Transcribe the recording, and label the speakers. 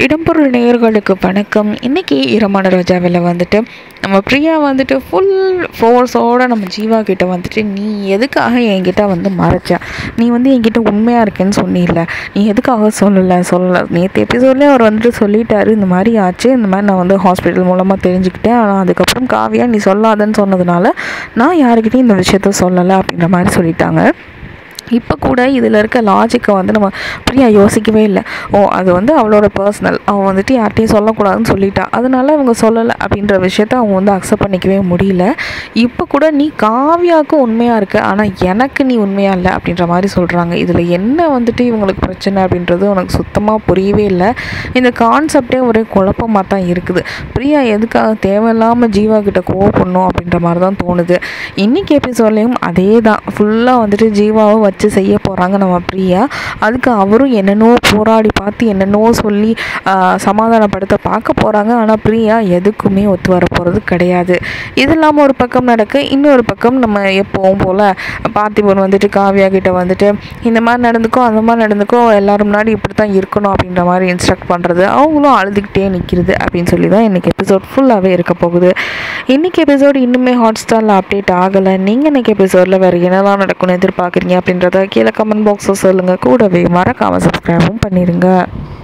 Speaker 1: இடம்பொருள் நேயர்களுக்கு வணக்கம் இன்றைக்கி இரமான ரோஜாவில் வந்துட்டு நம்ம பிரியா வந்துட்டு ஃபுல் ஃபோர்ஸோடு நம்ம ஜீவா கிட்ட வந்துட்டு நீ எதுக்காக என்கிட்ட வந்து மறைச்ச நீ வந்து என்கிட்ட உண்மையாக இருக்கேன்னு சொன்னில்ல நீ எதுக்காக சொல்லலை சொல்லலை நேற்று எபிசோட்லேயே அவர் வந்துட்டு சொல்லிட்டாரு இந்த மாதிரி ஆச்சு இந்த மாதிரி நான் வந்து ஹாஸ்பிட்டல் மூலமாக தெரிஞ்சுக்கிட்டேன் ஆனால் அதுக்கப்புறம் காவியா நீ சொல்லாதன்னு சொன்னதுனால நான் யாருக்கிட்டையும் இந்த விஷயத்த சொல்லலை அப்படின்ற மாதிரி சொல்லிட்டாங்க இப்போ கூட இதில் இருக்க லாஜிக்கை வந்து நம்ம பிரியா யோசிக்கவே இல்லை ஓ அது வந்து அவளோட பர்சனல் அவன் வந்துட்டு யார்கிட்டையும் சொல்லக்கூடாதுன்னு சொல்லிட்டா அதனால அவங்க சொல்லலை அப்படின்ற விஷயத்த அவங்க வந்து அக்செப்ட் பண்ணிக்கவே முடியல இப்போ கூட நீ காவியாவுக்கு உண்மையாக இருக்க ஆனால் எனக்கு நீ உண்மையாக இல்லை அப்படின்ற மாதிரி சொல்கிறாங்க இதில் என்ன வந்துட்டு இவங்களுக்கு பிரச்சனை அப்படின்றது உனக்கு சுத்தமாக புரியவே இல்லை இந்த கான்செப்டே ஒரே குழப்பமாக தான் இருக்குது பிரியா எதுக்காக தேவையில்லாமல் ஜீவா கிட்ட கோவப்படணும் அப்படின்ற மாதிரி தான் தோணுது இன்னைக்கு எபிசோட்லேயும் அதே தான் ஃபுல்லாக வந்துட்டு ஜீவாவை வச்சு செய்ய போகிறாங்க நம்ம பிரியா அதுக்கு அவரும் என்னென்னோ போராடி பார்த்து என்னென்னோ சொல்லி ஆஹ், சமாதானப்படுத்த பார்க்க போகிறாங்க ஆனால் பிரியா எதுக்குமே ஒத்து வர போகிறது கிடையாது இது இல்லாமல் ஒரு பக்கம் நடக்க இன்னொரு பக்கம் நம்ம எப்போவும் போல் பார்த்திபன் வந்துட்டு காவியா கிட்ட வந்துட்டு இந்த மாதிரி நடந்துக்கோ அந்த மாதிரி நடந்துக்கோ எல்லாரும் முன்னாடி இப்படி தான் இருக்கணும் அப்படின்ற மாதிரி இன்ஸ்ட்ரக்ட் பண்ணுறது அவங்களும் அழுதுகிட்டே நிற்கிறது அப்படின்னு சொல்லி தான் இன்றைக்கி எபிசோட் ஃபுல்லாகவே இருக்க போகுது இன்றைக்கி எபிசோடு இன்னுமே ஹாட் ஸ்டாரில் அப்டேட் ஆகலை நீங்கள் இன்றைக்கி எபிசோடில் வேறு என்னதான் நடக்கும்னு எதிர்பார்க்குறீங்க அப்படின்றத கீழே கமெண்ட் பாக்ஸில் சொல்லுங்கள் கூடவே மறக்காமல் சப்ஸ்கிரைபும் பண்ணிடுங்க